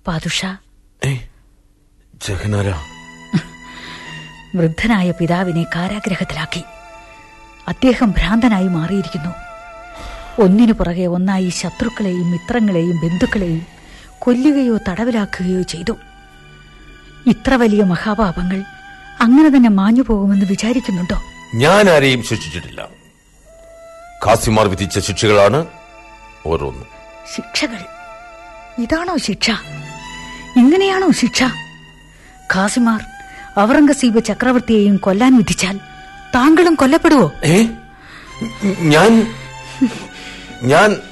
പാതുഷ ഏയ് ജഗനാര വൃദ്ധനായ പിതാവിനെ കാരാഗ്രഹത്തിലാക്കി അദ്ദേഹം ഭ്രാന്തനായി മാറിയിരിക്കുന്നു ഒന്നിനു പുറകെ ഒന്നായി ശത്രുക്കളെയും മിത്രങ്ങളെയും ബന്ധുക്കളെയും കൊല്ലുകയോ തടവിലാക്കുകയോ ചെയ്തു ഇത്ര വലിയ മഹാപാപങ്ങൾ അങ്ങനെ തന്നെ മാഞ്ഞു പോകുമെന്ന് വിചാരിക്കുന്നുണ്ടോ ഞാൻ ആരെയും ശിക്ഷിച്ചിട്ടില്ല ഖാസിമാർ വിധിച്ച ശിക്ഷകളാണ് ഓരോന്നും ശിക്ഷകൾ ഇതാണോ ശിക്ഷ ഇങ്ങനെയാണോ ശിക്ഷ ഖാസിമാർ ഔറംഗസീബ് ചക്രവർത്തിയെയും കൊല്ലാൻ വിധിച്ചാൽ താങ്കളും കൊല്ലപ്പെടുവോ ഏ ഞാൻ ഞാൻ